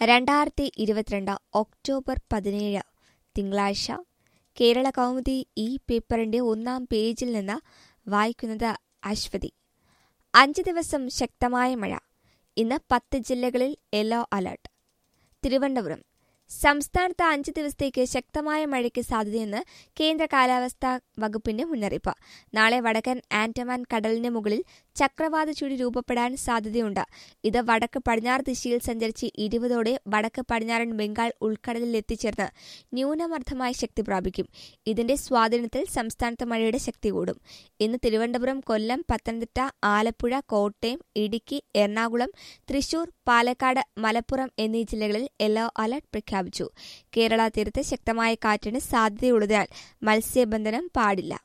രണ്ടായിരത്തി ഇരുപത്തിരണ്ട് ഒക്ടോബർ പതിനേഴ് തിങ്കളാഴ്ച കേരള കൗമുദി ഈ പേപ്പറിന്റെ ഒന്നാം പേജിൽ നിന്ന് വായിക്കുന്നത് അശ്വതി അഞ്ച് ദിവസം ശക്തമായ മഴ ഇന്ന് പത്ത് ജില്ലകളിൽ യെല്ലോ അലർട്ട് തിരുവനന്തപുരം സംസ്ഥാനത്ത് അഞ്ച് ദിവസത്തേക്ക് ശക്തമായ മഴയ്ക്ക് സാധ്യതയെന്ന് കേന്ദ്ര കാലാവസ്ഥാ വകുപ്പിന്റെ മുന്നറിയിപ്പ് നാളെ വടക്കൻ ആൻഡമാൻ കടലിന് മുകളിൽ ചക്രവാത ചുഴി രൂപപ്പെടാൻ സാധ്യതയുണ്ട് ഇത് വടക്ക് പടിഞ്ഞാറ് ദിശയിൽ സഞ്ചരിച്ച് ഇരുപതോടെ വടക്ക് പടിഞ്ഞാറൻ ബംഗാൾ ഉൾക്കടലിൽ എത്തിച്ചേർന്ന് ന്യൂനമർദ്ദമായി ശക്തി പ്രാപിക്കും ഇതിന്റെ സ്വാധീനത്തിൽ സംസ്ഥാനത്ത് മഴയുടെ ശക്തി കൂടും ഇന്ന് തിരുവനന്തപുരം കൊല്ലം പത്തനംതിട്ട ആലപ്പുഴ കോട്ടയം ഇടുക്കി എറണാകുളം തൃശൂർ പാലക്കാട് മലപ്പുറം എന്നീ ജില്ലകളിൽ യെല്ലോ അലർട്ട് പ്രഖ്യാപിച്ചു കേരള തീരത്ത് ശക്തമായ കാറ്റിന് സാധ്യതയുള്ളതിനാൽ മത്സ്യബന്ധനം പാടില്ല